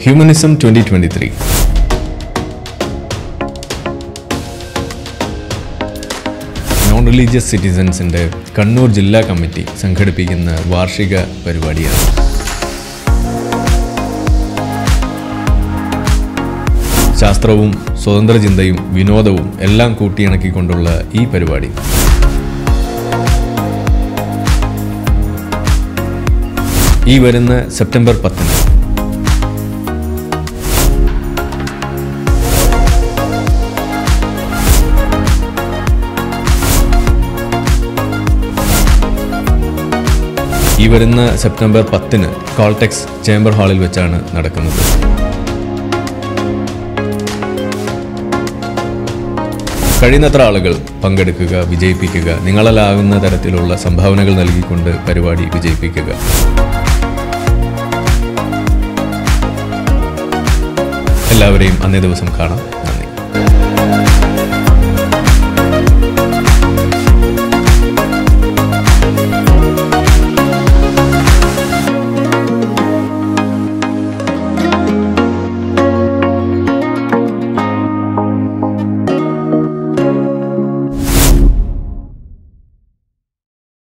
humanism twenty twenty three non religious സിറ്റിസൻസിൻ്റെ കണ്ണൂർ ജില്ലാ committee സംഘടിപ്പിക്കുന്ന വാർഷിക പരിപാടിയാണ് ശാസ്ത്രവും സ്വതന്ത്ര ചിന്തയും വിനോദവും എല്ലാം കൂട്ടിയിണക്കിക്കൊണ്ടുള്ള ഈ പരിപാടി ഈ വരുന്ന സെപ്റ്റംബർ പത്തിന് ഈ വരുന്ന സെപ്റ്റംബർ പത്തിന് കോൾടെക്സ് ചേംബർ ഹാളിൽ വെച്ചാണ് നടക്കുന്നത് കഴിയുന്നത്ര ആളുകൾ പങ്കെടുക്കുക വിജയിപ്പിക്കുക നിങ്ങളാലാകുന്ന തരത്തിലുള്ള സംഭാവനകൾ നൽകിക്കൊണ്ട് പരിപാടി വിജയിപ്പിക്കുക എല്ലാവരെയും അന്നേ ദിവസം കാണാം